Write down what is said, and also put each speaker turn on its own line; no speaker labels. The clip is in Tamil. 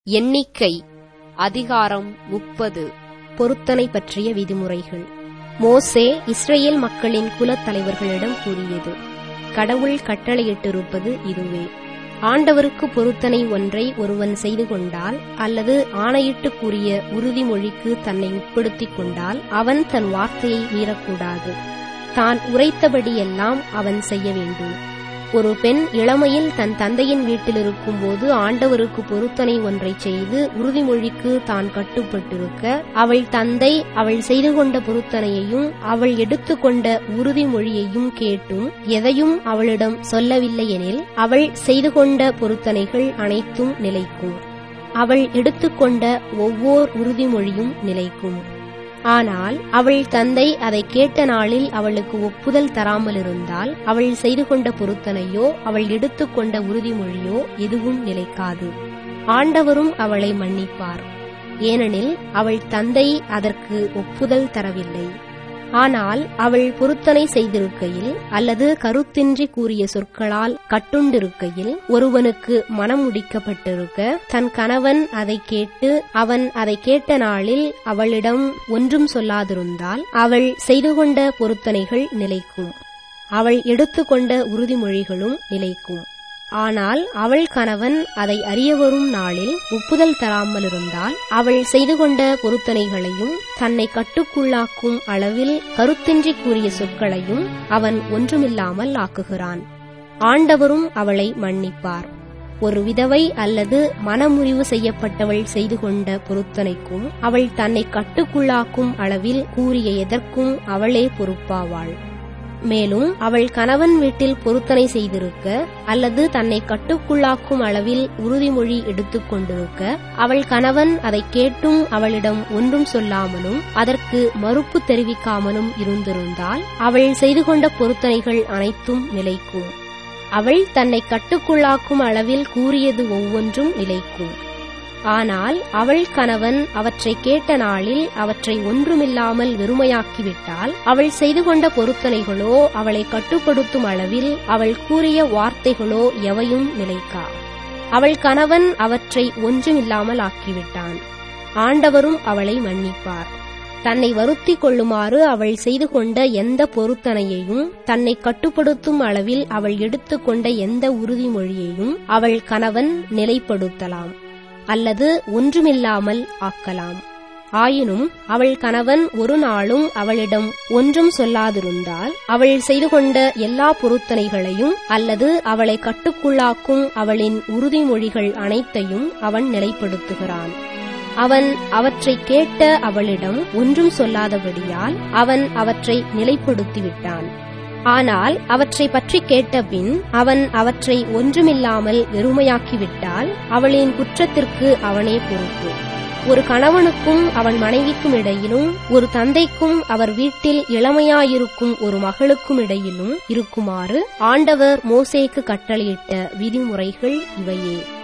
எண்ணிக்கை அதிகாரம் முப்பது பொருத்தனை பற்றிய விதிமுறைகள் மோசே இஸ்ரேல் மக்களின் குலத் தலைவர்களிடம் கூறியது கடவுள் கட்டளையிட்டிருப்பது இதுவே ஆண்டவருக்கு பொருத்தனை ஒன்றை ஒருவன் செய்து கொண்டால் அல்லது ஆணையிட்டு கூறிய உறுதிமொழிக்கு தன்னை உட்படுத்திக் கொண்டால் அவன் தன் வார்த்தையை மீறக்கூடாது தான் உரைத்தபடியெல்லாம் அவன் செய்ய வேண்டும் ஒரு பெண் இளமையில் தன் தந்தையின் வீட்டில் இருக்கும்போது ஆண்டவருக்கு பொருத்தனை ஒன்றை செய்து உறுதிமொழிக்கு தான் கட்டுப்பட்டிருக்க அவள் தந்தை அவள் செய்து கொண்ட பொருத்தனையையும் அவள் எடுத்துக்கொண்ட உறுதிமொழியையும் கேட்டும் எதையும் அவளிடம் சொல்லவில்லை எனில் அவள் செய்து கொண்ட பொருத்தனைகள் அனைத்தும் நிலைக்கும் அவள் எடுத்துக்கொண்ட ஒவ்வொரு உறுதிமொழியும் நிலைக்கும் ஆனால் அவள் தந்தை அதை கேட்ட நாளில் அவளுக்கு ஒப்புதல் தராமல் இருந்தால் அவள் செய்து கொண்ட பொருத்தனையோ அவள் எடுத்துக்கொண்ட உறுதிமொழியோ எதுவும் நிலைக்காது ஆண்டவரும் அவளை மன்னிப்பார் ஏனெனில் அவள் தந்தை அதற்கு ஒப்புதல் தரவில்லை ஆனால் அவள் பொருத்தனை செய்திருக்கையில் அல்லது கருத்தின்றி கூறிய சொற்களால் கட்டுண்டிருக்கையில் ஒருவனுக்கு மனம் முடிக்கப்பட்டிருக்க தன் கணவன் அதை கேட்டு அவன் அதை கேட்ட நாளில் அவளிடம் ஒன்றும் சொல்லாதிருந்தால் அவள் செய்து கொண்ட பொருத்தனைகள் நிலைக்கும் அவள் எடுத்துக்கொண்ட உறுதிமொழிகளும் நிலைக்கும் ஆனால் அவள் கணவன் அதை அறிய வரும் நாளில் ஒப்புதல் தராமல் இருந்தால் அவள் செய்து கொண்ட பொருத்தனைகளையும் தன்னை கட்டுக்குள்ளாக்கும் அளவில் கருத்தின்றி கூறிய சொற்களையும் அவன் ஒன்றுமில்லாமல் ஆக்குகிறான் ஆண்டவரும் அவளை மன்னிப்பார் ஒரு விதவை அல்லது மனமுறிவு செய்யப்பட்டவள் செய்து கொண்ட பொருத்தனைக்கும் அவள் தன்னை கட்டுக்குள்ளாக்கும் அளவில் கூறிய எதற்கும் அவளே பொறுப்பாவாள் மேலும் அவள் கணவன் வீட்டில் பொருத்தனை செய்திருக்க அல்லது தன்னை கட்டுக்குள்ளாக்கும் அளவில் உறுதிமொழி எடுத்துக் கொண்டிருக்க அவள் கணவன் அதை கேட்டும் அவளிடம் ஒன்றும் சொல்லாமலும் அதற்கு மறுப்பு தெரிவிக்காமலும் இருந்திருந்தால் அவள் செய்து கொண்ட பொருத்தனைகள் அனைத்தும் நிலைக்கும் அவள் தன்னை கட்டுக்குள்ளாக்கும் அளவில் கூறியது ஒவ்வொன்றும் நிலைக்கும் ஆனால் அவள் கணவன் அவற்றை கேட்ட நாளில் அவற்றை ஒன்றுமில்லாமல் வெறுமையாக்கிவிட்டால் அவள் செய்து கொண்ட பொருத்தனைகளோ அவளை கட்டுப்படுத்தும் அளவில் அவள் கூறிய வார்த்தைகளோ எவையும் நிலைக்கா அவள் கணவன் அவற்றை ஒன்றுமில்லாமல் ஆக்கிவிட்டான் ஆண்டவரும் அவளை மன்னிப்பார் தன்னை வருத்தி கொள்ளுமாறு அவள் செய்து கொண்ட எந்த பொருத்தனையையும் தன்னை கட்டுப்படுத்தும் அளவில் அவள் எடுத்துக்கொண்ட எந்த உறுதிமொழியையும் அவள் கணவன் நிலைப்படுத்தலாம் அல்லது ஒன்றுமில்லாமல் ஆக்கலாம் ஆயினும் அவள் கணவன் ஒரு நாளும் அவளிடம் ஒன்றும் சொல்லாதிருந்தால் அவள் செய்து கொண்ட எல்லா பொருத்தனைகளையும் அல்லது அவளை கட்டுக்குள்ளாக்கும் அவளின் உறுதிமொழிகள் அனைத்தையும் அவன் நிலைப்படுத்துகிறான் அவன் அவற்றை கேட்ட அவளிடம் ஒன்றும் சொல்லாதபடியால் அவன் அவற்றை நிலைப்படுத்திவிட்டான் ஆனால் அவற்றை பற்றி கேட்டபின் அவன் அவற்றை ஒன்றுமில்லாமல் வெறுமையாக்கிவிட்டால் அவளின் குற்றத்திற்கு அவனே பொறுப்பு ஒரு கணவனுக்கும் அவன் மனைவிக்கும் இடையிலும் ஒரு தந்தைக்கும் அவர் வீட்டில் இளமையாயிருக்கும் ஒரு மகளுக்கும் இடையிலும் இருக்குமாறு ஆண்டவர் மோசேக்கு கட்டளையிட்ட விதிமுறைகள் இவையே